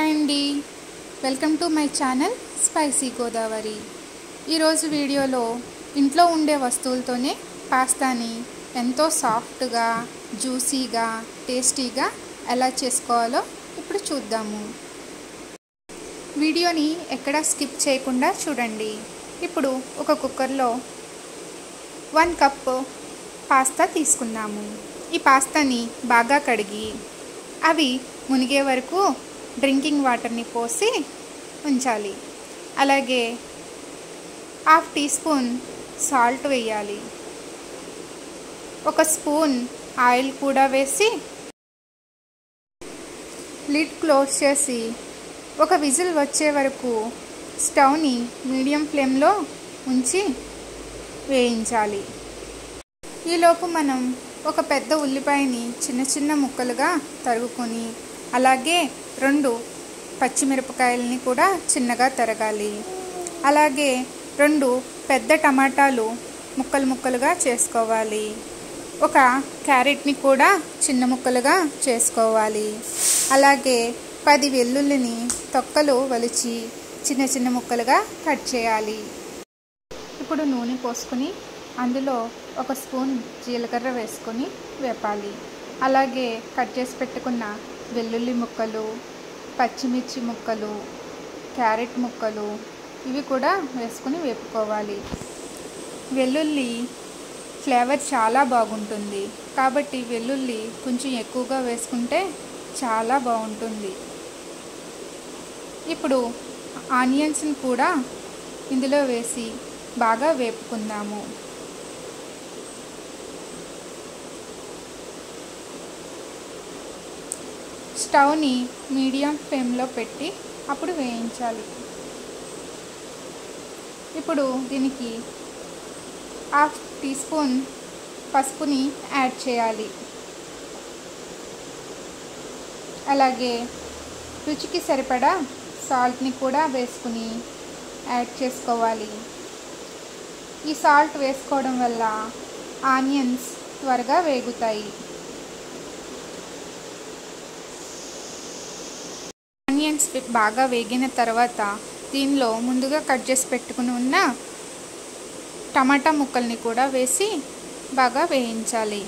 hi అండి welcome to my channel spicy Godavari ఈరోజు వీడియోలో ఇంట్లో ఉండే వస్తువులతోనే పాస్తాని ఎంతో సాఫ్ట్గా జ్యూసీగా టేస్టీగా ఎలా చేసుకోవాలో ఇప్పుడు చూద్దాము వీడియోని ఎక్కడా స్కిప్ చేయకుండా చూడండి ఇప్పుడు ఒక కుక్కర్లో వన్ కప్ పాస్తా తీసుకుందాము ఈ పాస్తాని బాగా కడిగి అవి మునిగే వరకు డ్రింకింగ్ వాటర్ని పోసి ఉంచాలి అలాగే హాఫ్ టీ స్పూన్ సాల్ట్ వేయాలి ఒక స్పూన్ ఆయిల్ కూడా వేసి లిడ్ క్లోజ్ చేసి ఒక విజిల్ వచ్చే వరకు స్టవ్ని మీడియం ఫ్లేమ్లో ఉంచి వేయించాలి ఈలోపు మనం ఒక పెద్ద ఉల్లిపాయని చిన్న చిన్న ముక్కలుగా తరుగుకొని అలాగే రెండు పచ్చిమిరపకాయలని కూడా చిన్నగా తరగాలి అలాగే రెండు పెద్ద టమాటాలు ముక్కలు ముక్కలుగా చేసుకోవాలి ఒక క్యారెట్ని కూడా చిన్న ముక్కలుగా చేసుకోవాలి అలాగే పది వెల్లుల్లిని తొక్కలు వలిచి చిన్న చిన్న ముక్కలుగా కట్ చేయాలి ఇప్పుడు నూనె పోసుకొని అందులో ఒక స్పూన్ జీలకర్ర వేసుకొని వేపాలి అలాగే కట్ చేసి పెట్టుకున్న వెల్లుల్లి ముక్కలు పచ్చిమిర్చి ముక్కలు క్యారెట్ ముక్కలు ఇవి కూడా వేసుకొని వేపుకోవాలి వెల్లుల్లి ఫ్లేవర్ చాలా బాగుంటుంది కాబట్టి వెల్లుల్లి కొంచెం ఎక్కువగా వేసుకుంటే చాలా బాగుంటుంది ఇప్పుడు ఆనియన్స్ని కూడా ఇందులో వేసి బాగా వేపుకుందాము స్టవ్ని మీడియం ఫ్లేమ్లో పెట్టి అప్పుడు వేయించాలి ఇప్పుడు దీనికి హాఫ్ టీ స్పూన్ పసుపుని యాడ్ చేయాలి అలాగే రుచికి సరిపడా సాల్ట్ని కూడా వేసుకుని యాడ్ చేసుకోవాలి ఈ సాల్ట్ వేసుకోవడం వల్ల ఆనియన్స్ త్వరగా వేగుతాయి ఆనియన్స్ బాగా వేగిన తర్వాత దీనిలో ముందుగా కట్ చేసి పెట్టుకుని ఉన్న టమాటా ముక్కల్ని కూడా వేసి బాగా వేయించాలి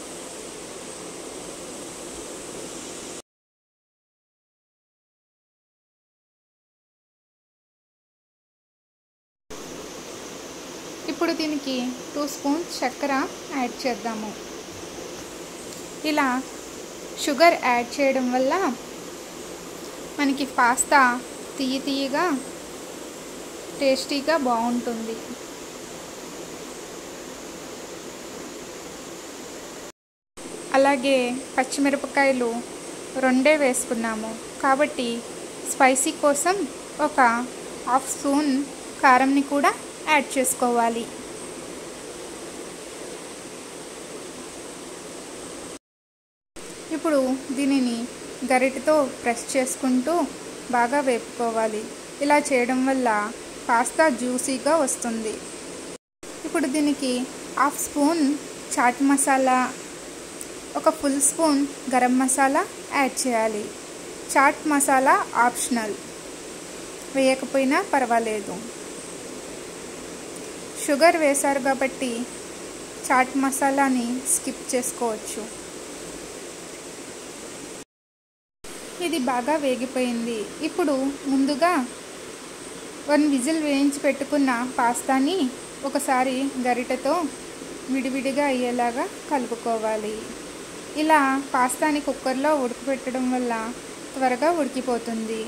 ఇప్పుడు దీనికి టూ స్పూన్స్ చక్కెర యాడ్ చేద్దాము ఇలా షుగర్ యాడ్ చేయడం వల్ల మనకి పాస్తా తీయ తీయగా టేస్టీగా బాగుంటుంది అలాగే పచ్చిమిరపకాయలు రెండే వేసుకున్నాము కాబట్టి స్పైసీ కోసం ఒక హాఫ్ స్పూన్ కారంని కూడా యాడ్ చేసుకోవాలి ఇప్పుడు దీనిని గరిటతో ప్రెస్ చేసుకుంటూ బాగా వేపుకోవాలి ఇలా చేయడం వల్ల పాస్తా జ్యూసీగా వస్తుంది ఇప్పుడు దీనికి హాఫ్ స్పూన్ చాట్ మసాలా ఒక full spoon garam masala add చేయాలి చాట్ మసాలా ఆప్షనల్ వేయకపోయినా పర్వాలేదు షుగర్ వేశారు కాబట్టి చాట్ మసాలాని స్కిప్ చేసుకోవచ్చు ఇది బాగా వేగిపోయింది ఇప్పుడు ముందుగా వన్ విజిల్ వేయించి పెట్టుకున్న పాస్తాని ఒకసారి గరిటెతో విడివిడిగా అయ్యేలాగా కలుపుకోవాలి ఇలా పాస్తాని కుక్కర్లో ఉడకపెట్టడం వల్ల త్వరగా ఉడికిపోతుంది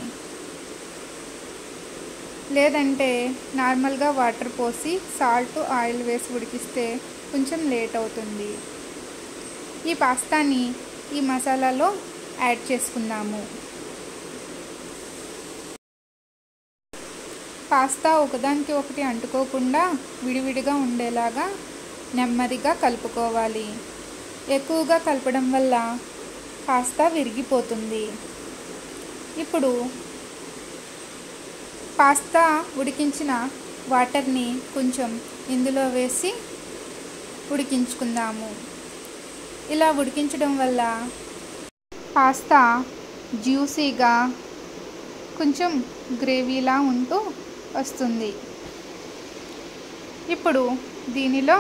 లేదంటే నార్మల్గా వాటర్ పోసి సాల్ట్ ఆయిల్ వేసి ఉడికిస్తే కొంచెం లేట్ అవుతుంది ఈ పాస్తాని ఈ మసాలాలో యాడ్ చేసుకుందాము పాస్తా ఒకదానికి ఒకటి అంటుకోకుండా విడివిడిగా ఉండేలాగా నెమ్మదిగా కలుపుకోవాలి ఎక్కువగా కలపడం వల్ల పాస్తా విరిగిపోతుంది ఇప్పుడు పాస్తా ఉడికించిన వాటర్ని కొంచెం ఇందులో వేసి ఉడికించుకుందాము ఇలా ఉడికించడం వల్ల పాస్తా జ్యూసీగా కొంచెం గ్రేవీలా ఉంటూ వస్తుంది ఇప్పుడు దీనిలో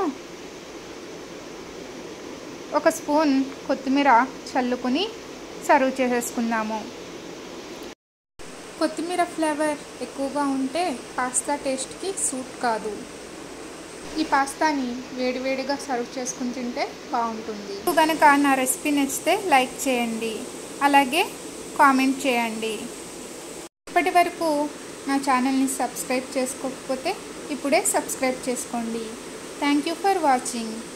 ఒక స్పూన్ కొత్తిమీర చల్లుకుని సర్వ్ చేసేసుకుందాము కొత్తిమీర ఫ్లేవర్ ఎక్కువగా ఉంటే పాస్తా టేస్ట్కి సూట్ కాదు ఈ పాస్తాని వేడివేడిగా సర్వ్ చేసుకుని తింటే బాగుంటుంది కనుక నా రెసిపీ నచ్చితే లైక్ చేయండి అలాగే కామెంట్ చేయండి ఇప్పటి వరకు నా ఛానల్ని సబ్స్క్రైబ్ చేసుకోకపోతే ఇప్పుడే సబ్స్క్రైబ్ చేసుకోండి థ్యాంక్ యూ ఫర్ వాచింగ్